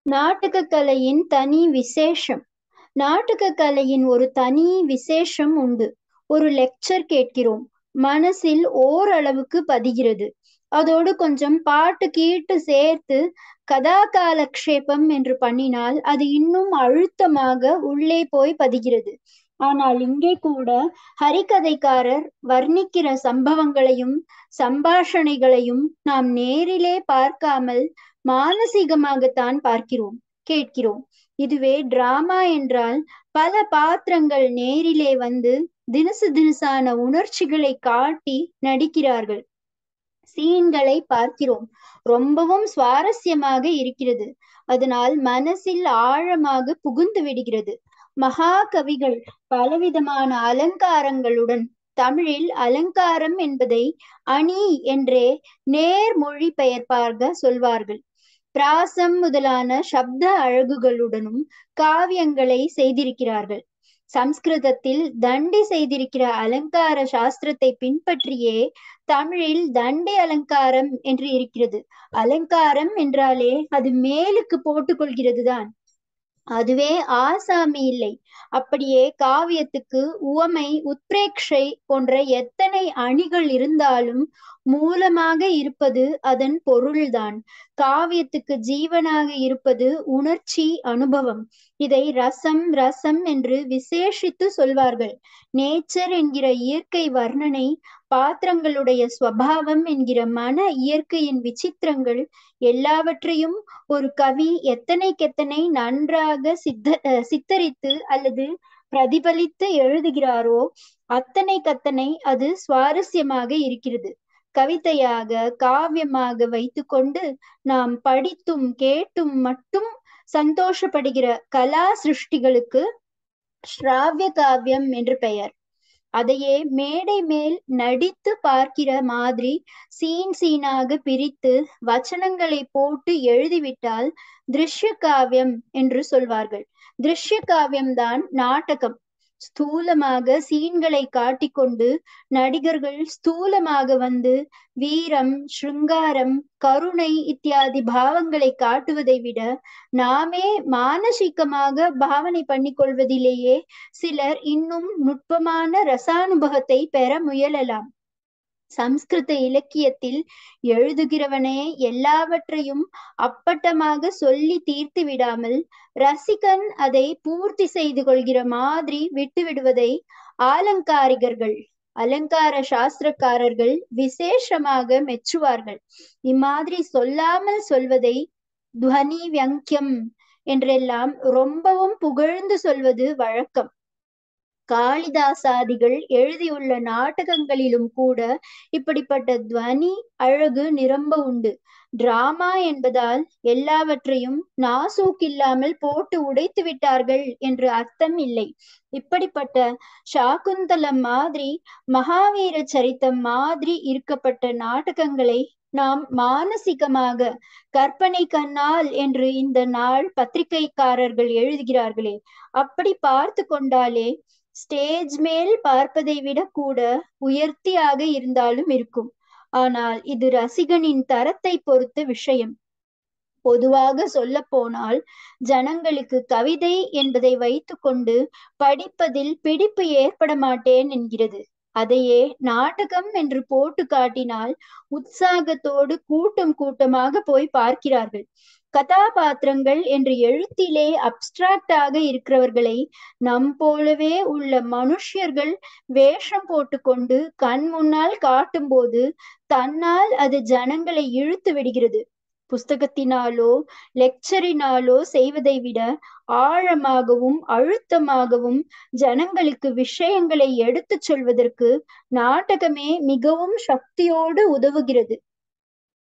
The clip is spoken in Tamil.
நாடகக் கலையின் தனி விசேஷம் நாடகக் கலையின் ஒரு தனி விசேஷம் உண்டு ஒரு லெக்சர் கேட்கிறோம் மனசில் ஓரளவுக்கு பதிகிறது அதோடு கொஞ்சம் பாட்டு கீட்டு சேர்த்து கதா காலக்ஷேபம் என்று பண்ணினால் அது இன்னும் அழுத்தமாக உள்ளே போய் பதிகிறது ஆனால் இங்கே கூட ஹரிகதைக்காரர் வர்ணிக்கிற சம்பவங்களையும் சம்பாஷணைகளையும் நாம் நேரிலே பார்க்காமல் மானசீகமாகத்தான் பார்க்கிறோம் கேட்கிறோம் இதுவே டிராமா என்றால் பல பாத்திரங்கள் நேரிலே வந்து தினசு தினசான உணர்ச்சிகளை காட்டி நடிக்கிறார்கள் சீன்களை பார்க்கிறோம் ரொம்பவும் சுவாரஸ்யமாக இருக்கிறது அதனால் மனசில் ஆழமாக புகுந்து விடுகிறது மகா கவிகள் பலவிதமான அலங்காரங்களுடன் தமிழில் அலங்காரம் என்பதை அணி என்றே நேர் மொழி பெயர்ப்பாக சொல்வார்கள் பிராசம் முதலான சப்த அழகுகளுடனும் காவியங்களை செய்திருக்கிறார்கள் சம்ஸ்கிருதத்தில் தண்டி செய்திருக்கிற அலங்கார சாஸ்திரத்தை பின்பற்றியே தமிழில் தண்டி அலங்காரம் என்று இருக்கிறது அலங்காரம் என்றாலே அது மேலுக்கு போட்டுக்கொள்கிறது தான் அதுவே ஆசாமி இல்லை அப்படியே காவியத்துக்கு உவமை உத்பிரேக்ஷை போன்ற எத்தனை அணிகள் இருந்தாலும் மூலமாக இருப்பது அதன் பொருள்தான் காவியத்துக்கு ஜீவனாக இருப்பது உணர்ச்சி அனுபவம் இதை ரசம் ரசம் என்று விசேஷித்து சொல்வார்கள் நேச்சர் என்கிற இயற்கை வர்ணனை பாத்திரங்களுடைய ஸ்வபாவம் என்கிற மன இயற்கையின் விசித்திரங்கள் எல்லாவற்றையும் ஒரு கவி எத்தனைக்கெத்தனை நன்றாக சித்த சித்தரித்து அல்லது பிரதிபலித்து எழுதுகிறாரோ அத்தனை கத்தனை அது சுவாரஸ்யமாக இருக்கிறது கவிதையாக காவியமாக வைத்துக்கொண்டு நாம் படித்தும் கேட்டும் மட்டும் சந்தோஷப்படுகிற கலா சிருஷ்டிகளுக்கு ஸ்ராவிய காவியம் என்று பெயர் அதையே மேடை மேல் நடித்து பார்க்கிற மாதிரி சீன் சீனாக பிரித்து வச்சனங்களை போட்டு எழுதிவிட்டால் திருஷ்ய காவியம் என்று சொல்வார்கள் திருஷ்ய காவியம்தான் நாடகம் ஸ்தூலமாக சீன்களை காட்டிக்கொண்டு நடிகர்கள் ஸ்தூலமாக வந்து வீரம் ஸ்ருங்காரம் கருணை இத்தியாதி பாவங்களை காட்டுவதை விட நாமே மானசீகமாக பாவனை பண்ணி கொள்வதிலேயே சிலர் இன்னும் நுட்பமான ரசானுபவத்தை பெற முயலலாம் சம்ஸ்கிருத இலக்கியத்தில் எழுதுகிறவனே எல்லாவற்றையும் அப்பட்டமாக சொல்லி தீர்த்து விடாமல் ரசிகன் அதை பூர்த்தி செய்து கொள்கிற மாதிரி விட்டு விடுவதை ஆலங்காரிகர்கள் அலங்கார சாஸ்திரக்காரர்கள் விசேஷமாக மெச்சுவார்கள் இம்மாதிரி சொல்லாமல் சொல்வதை துவனி வியங்கியம் என்றெல்லாம் ரொம்பவும் புகழ்ந்து சொல்வது வழக்கம் காளிதாசாதிகள் எழுதியுள்ள நாடகங்களிலும் கூட இப்படிப்பட்ட துவனி அழகு நிரம்ப உண்டு டிராமா என்பதால் எல்லாவற்றையும் நாசூக்கில்லாமல் போட்டு உடைத்து விட்டார்கள் என்று அர்த்தம் இல்லை இப்படிப்பட்ட சாகுந்தலம் மாதிரி மகாவீர சரித்தம் மாதிரி இருக்கப்பட்ட நாடகங்களை நாம் மானசிகமாக கற்பனை கண்ணால் என்று இந்த நாள் பத்திரிகைக்காரர்கள் எழுதுகிறார்களே அப்படி பார்த்து கொண்டாலே ஸ்டேஜ் மேல் பார்ப்பதை விட கூட உயர்த்தியாக இருந்தாலும் இருக்கும் ஆனால் இது ரசிகனின் தரத்தை பொறுத்த விஷயம் பொதுவாக சொல்ல போனால் ஜனங்களுக்கு கவிதை என்பதை வைத்துக்கொண்டு படிப்பதில் பிடிப்பு ஏற்பட மாட்டேன் என்கிறது அதையே நாடகம் என்று போட்டு காட்டினால் உற்சாகத்தோடு கூட்டம் கூட்டமாக போய் பார்க்கிறார்கள் கதாபாத்திரங்கள் என்று எழுத்திலே அப்டிராக்டாக இருக்கிறவர்களை நம் போலவே உள்ள மனுஷியர்கள் வேஷம் போட்டுக்கொண்டு கண் முன்னால் காட்டும்போது தன்னால் அது ஜனங்களை இழுத்து விடுகிறது புஸ்தகத்தினாலோ லெக்சரினாலோ செய்வதை விட ஆழமாகவும் அழுத்தமாகவும் ஜனங்களுக்கு விஷயங்களை எடுத்துச் சொல்வதற்கு நாடகமே மிகவும் சக்தியோடு உதவுகிறது